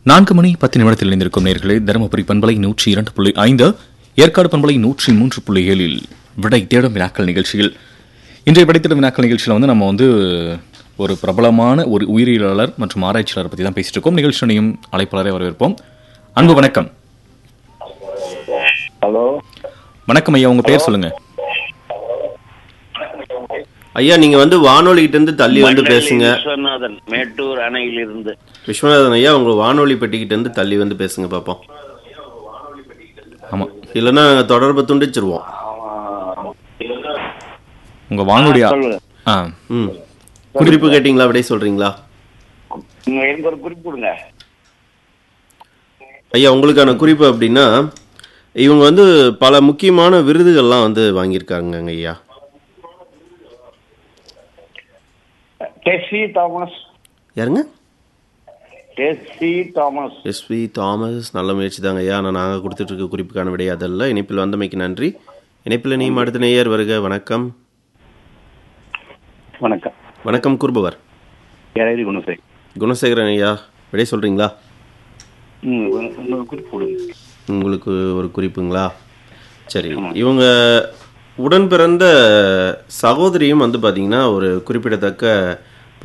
நான்கு மணி பத்து நிமிடத்தில் இணைந்திருக்கும் நேர்களே தருமபுரி பண்பலை நூற்றி இரண்டு புள்ளி ஐந்து ஏற்காடு பண்பலை நூற்றி மூன்று புள்ளி ஏழில் விடை தேடும் வினாக்கள் நிகழ்ச்சியில் இன்றைய விடை தேடும் வினாக்கள் நிகழ்ச்சியில் வந்து நம்ம வந்து ஒரு பிரபலமான ஒரு உயிரியலாளர் மற்றும் ஆராய்ச்சியாளர் பற்றி தான் பேசிட்டு இருக்கோம் நிகழ்ச்சியினையும் அழைப்பாளரை வரவேற்போம் அன்பு வணக்கம் ஹலோ வணக்கம் ஐயா உங்க பேர் சொல்லுங்க ஐயா நீங்க வந்து வானொலி கிட்ட இருந்து தள்ளி வந்து மண்டலி பேசுங்க விஸ்வநாதன் மேட்டூர் அணையிலிருந்து விஸ்வநாதன் ஐயா உங்க வானொலி பெட்டிக்கிட்ட இருந்து தள்ளி வந்து பேசுங்க பாப்போம் ஆமா இல்லைன்னா நாங்க தொடர்பு துண்டிச்சிருவோம் உங்க வானொலி சொல்லுங்க ஆ ம் குறிப்பு கேட்டீங்களா விடை சொல்றீங்களா நீங்க எனக்கு ஒரு குறிப்பு கொடுங்க ஐயா உங்களுக்கான குறிப்பு அப்படின்னா இவங்க வந்து பல முக்கியமான விருதுகள்லாம் வந்து வாங்கியிருக்காங்க ஐயா டெஸ்ஸி தாமஸ் யாருங்க டெஸ்ஸி தாமஸ் எஸ்வி தாமஸ் நல்ல முயற்சி தாங்க ஐயா ஆனால் நாங்கள் கொடுத்துட்டு இருக்க குறிப்புக்கான விடை அதல்ல இணைப்பில் வந்தமைக்கு நன்றி இணைப்பில் நீ அடுத்த நேயர் வருக வணக்கம் வணக்கம் வணக்கம் கூறுபவர் யாராவது குணசை குணசேகரன் ஐயா விடை சொல்றீங்களா ம் உங்களுக்கு குறிப்பு கொடுங்க உங்களுக்கு ஒரு குறிப்புங்களா சரி இவங்க உடன் பிறந்த சகோதரியும் வந்து பார்த்தீங்கன்னா ஒரு குறிப்பிடத்தக்க